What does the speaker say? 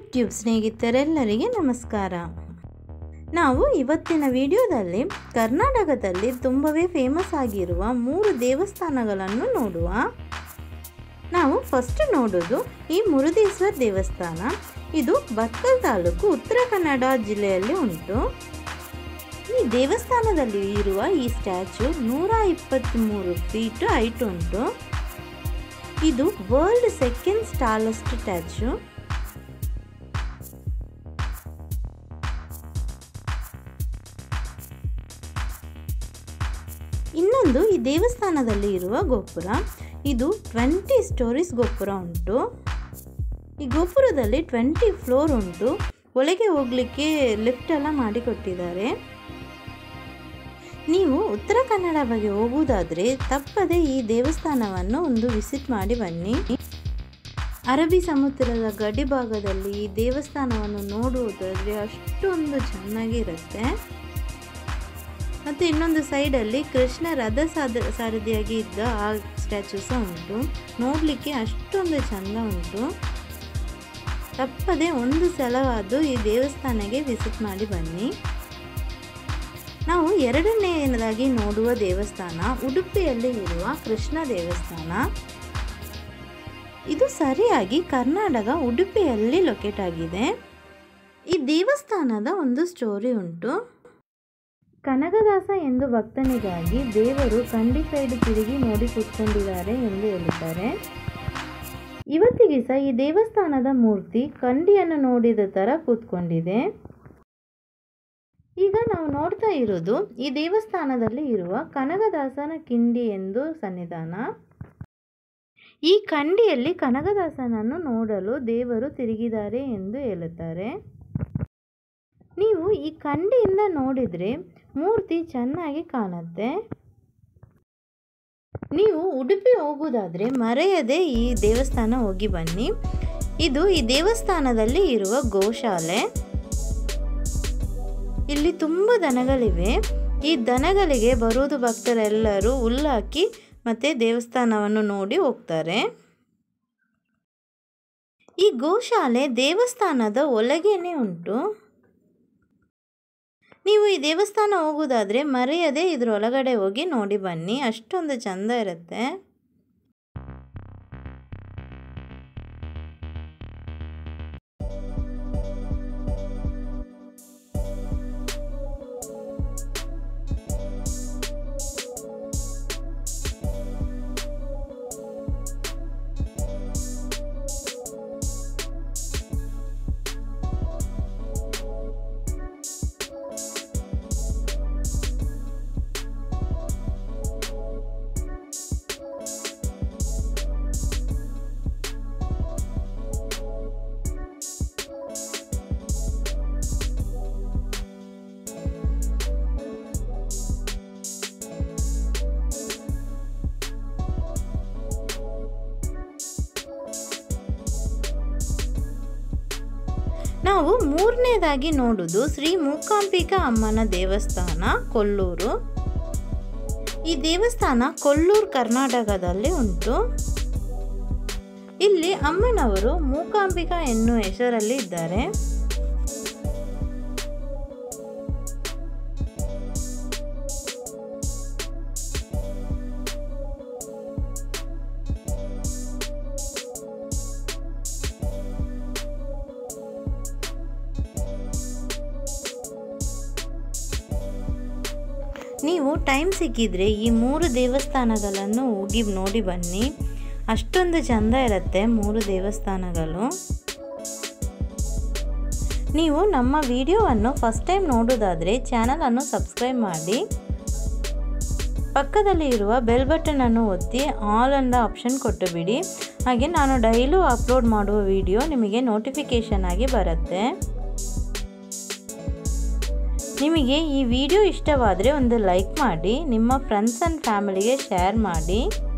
YouTube ಸ್ನೇಹಿತರೆಲ್ಲರಿಗೆ ನಮಸ್ಕಾರ ನಾವು ಇವತ್ತಿನ ವಿಡಿಯೋದಲ್ಲಿ ಕರ್ನಾಟಕದಲ್ಲಿ ತುಂಬವೇ ಫೇಮಸ್ ಆಗಿರುವ ಮೂರು ದೇವಸ್ಥಾನಗಳನ್ನು ನೋಡುವ ನಾವು ಫಸ್ಟ್ ನೋಡೋದು ಈ ಮುರುಡೇಶ್ವರ ದೇವಸ್ಥಾನ ಇದು ಭಟ್ಕಲ್ ತಾಲೂಕು ಉತ್ತರ ಕನ್ನಡ ಜಿಲ್ಲೆಯಲ್ಲಿ ಉಂಟು ಈ ದೇವಸ್ಥಾನದಲ್ಲಿ ಇರುವ ಈ ಸ್ಟ್ಯಾಚು ನೂರ ಇಪ್ಪತ್ತ್ಮೂರು ಫೀಟ್ ಹೈಟ್ ಉಂಟು ಇದು ವರ್ಲ್ಡ್ ಸೆಕೆಂಡ್ ಸ್ಟಾಲೆಸ್ಟ್ ಸ್ಟ್ಯಾಚು ಇನ್ನೊಂದು ಈ ದೇವಸ್ಥಾನದಲ್ಲಿ ಇರುವ ಗೋಪುರ ಇದು ಟ್ವೆಂಟಿ ಸ್ಟೋರೀಸ್ ಗೋಪುರ ಉಂಟು ಈ ಗೋಪುರದಲ್ಲಿ ಟ್ವೆಂಟಿ ಫ್ಲೋರ್ ಉಂಟು ಒಳಗೆ ಹೋಗಲಿಕ್ಕೆ ಲಿಫ್ಟ್ ಎಲ್ಲ ಮಾಡಿಕೊಟ್ಟಿದ್ದಾರೆ ನೀವು ಉತ್ತರ ಕನ್ನಡ ಬಗ್ಗೆ ಹೋಗುವುದಾದರೆ ತಪ್ಪದೆ ಈ ದೇವಸ್ಥಾನವನ್ನು ಒಂದು ವಿಸಿಟ್ ಮಾಡಿ ಬನ್ನಿ ಅರಬ್ಬಿ ಸಮುದ್ರದ ಗಡಿ ಭಾಗದಲ್ಲಿ ಈ ದೇವಸ್ಥಾನವನ್ನು ನೋಡುವುದಾದರೆ ಅಷ್ಟೊಂದು ಚೆನ್ನಾಗಿರುತ್ತೆ ಮತ್ತು ಇನ್ನೊಂದು ಸೈಡಲ್ಲಿ ಕೃಷ್ಣ ರಥ ಸಾಧ ಸಾರಥಿಯಾಗಿ ಇದ್ದ ಆ ಸ್ಟ್ಯಾಚು ಸಹ ಉಂಟು ನೋಡಲಿಕ್ಕೆ ಅಷ್ಟೊಂದು ಚೆಂದ ಉಂಟು ತಪ್ಪದೆ ಒಂದು ಸಲವಾದರೂ ಈ ದೇವಸ್ಥಾನಕ್ಕೆ ವಿಸಿಟ್ ಮಾಡಿ ಬನ್ನಿ ನಾವು ಎರಡನೆಯದಾಗಿ ನೋಡುವ ದೇವಸ್ಥಾನ ಉಡುಪಿಯಲ್ಲಿ ಇರುವ ಕೃಷ್ಣ ದೇವಸ್ಥಾನ ಇದು ಸರಿಯಾಗಿ ಕರ್ನಾಟಕ ಉಡುಪಿಯಲ್ಲಿ ಲೊಕೇಟ್ ಆಗಿದೆ ಈ ದೇವಸ್ಥಾನದ ಒಂದು ಸ್ಟೋರಿ ಉಂಟು ಕನಕದಾಸ ಎಂದು ಭಕ್ತನಿಗಾಗಿ ದೇವರು ಕಂಡಿ ಸೈಡ್ ತಿರುಗಿ ನೋಡಿ ಕೂತ್ಕೊಂಡಿದ್ದಾರೆ ಎಂದು ಹೇಳುತ್ತಾರೆ ಇವತ್ತಿಗೆ ಸಹ ಈ ದೇವಸ್ಥಾನದ ಮೂರ್ತಿ ಕಂಡಿಯನ್ನು ನೋಡಿದ ಥರ ಕೂತ್ಕೊಂಡಿದೆ ಈಗ ನಾವು ನೋಡ್ತಾ ಇರೋದು ಈ ದೇವಸ್ಥಾನದಲ್ಲಿ ಇರುವ ಕನಕದಾಸನ ಕಿಂಡಿ ಎಂದು ಸನ್ನಿಧಾನ ಈ ಕಂಡಿಯಲ್ಲಿ ಕನಕದಾಸನನ್ನು ನೋಡಲು ದೇವರು ತಿರುಗಿದ್ದಾರೆ ಎಂದು ಹೇಳುತ್ತಾರೆ ನೀವು ಈ ಕಂಡಿಯಿಂದ ನೋಡಿದರೆ ಮೂರ್ತಿ ಚೆನ್ನಾಗಿ ಕಾಣುತ್ತೆ ನೀವು ಉಡುಪಿ ಹೋಗುವುದಾದರೆ ಮರೆಯದೆ ಈ ದೇವಸ್ಥಾನ ಹೋಗಿ ಬನ್ನಿ ಇದು ಈ ದೇವಸ್ಥಾನದಲ್ಲಿ ಇರುವ ಗೋಶಾಲೆ ಇಲ್ಲಿ ತುಂಬ ದನಗಳಿವೆ ಈ ದನಗಳಿಗೆ ಬರುವುದು ಭಕ್ತರೆಲ್ಲರೂ ಹುಲ್ಲಾಕಿ ಮತ್ತು ದೇವಸ್ಥಾನವನ್ನು ನೋಡಿ ಹೋಗ್ತಾರೆ ಈ ಗೋಶಾಲೆ ದೇವಸ್ಥಾನದ ಒಳಗೇನೆ ಉಂಟು ನೀವು ಈ ದೇವಸ್ಥಾನ ಹೋಗೋದಾದರೆ ಮರೆಯದೆ ಇದರೊಳಗಡೆ ಹೋಗಿ ನೋಡಿ ಬನ್ನಿ ಅಷ್ಟೊಂದು ಚೆಂದ ಇರುತ್ತೆ ನಾವು ಮೂರನೇದಾಗಿ ನೋಡುವುದು ಶ್ರೀ ಮೂಕಾಂಬಿಕಾ ಅಮ್ಮನ ದೇವಸ್ಥಾನ ಕೊಲ್ಲೂರು ಈ ದೇವಸ್ಥಾನ ಕೊಲ್ಲೂರು ಕರ್ನಾಟಕದಲ್ಲಿ ಉಂಟು ಇಲ್ಲಿ ಅಮ್ಮನವರು ಮೂಕಾಂಬಿಕಾ ಎನ್ನುವ ಹೆಸರಲ್ಲಿ ಇದ್ದಾರೆ ನೀವು ಟೈಮ್ ಸಿಕ್ಕಿದರೆ ಈ ಮೂರು ದೇವಸ್ಥಾನಗಳನ್ನು ಹೋಗಿ ನೋಡಿ ಬನ್ನಿ ಅಷ್ಟೊಂದು ಚೆಂದ ಇರುತ್ತೆ ಮೂರು ದೇವಸ್ಥಾನಗಳು ನೀವು ನಮ್ಮ ವಿಡಿಯೋವನ್ನು ಫಸ್ಟ್ ಟೈಮ್ ನೋಡೋದಾದರೆ ಚಾನಲನ್ನು ಸಬ್ಸ್ಕ್ರೈಬ್ ಮಾಡಿ ಪಕ್ಕದಲ್ಲಿ ಇರುವ ಬೆಲ್ ಬಟನನ್ನು ಒತ್ತಿ ಆಲ್ ಅಂದ ಆಪ್ಷನ್ ಕೊಟ್ಟು ಬಿಡಿ ಹಾಗೆ ನಾನು ಡೈಲು ಅಪ್ಲೋಡ್ ಮಾಡುವ ವಿಡಿಯೋ ನಿಮಗೆ ನೋಟಿಫಿಕೇಷನ್ ಆಗಿ ಬರುತ್ತೆ ನಿಮಗೆ ಈ ವಿಡಿಯೋ ಇಷ್ಟವಾದರೆ ಒಂದು ಲೈಕ್ ಮಾಡಿ ನಿಮ್ಮ ಫ್ರೆಂಡ್ಸ್ ಆ್ಯಂಡ್ ಫ್ಯಾಮಿಲಿಗೆ ಶೇರ್ ಮಾಡಿ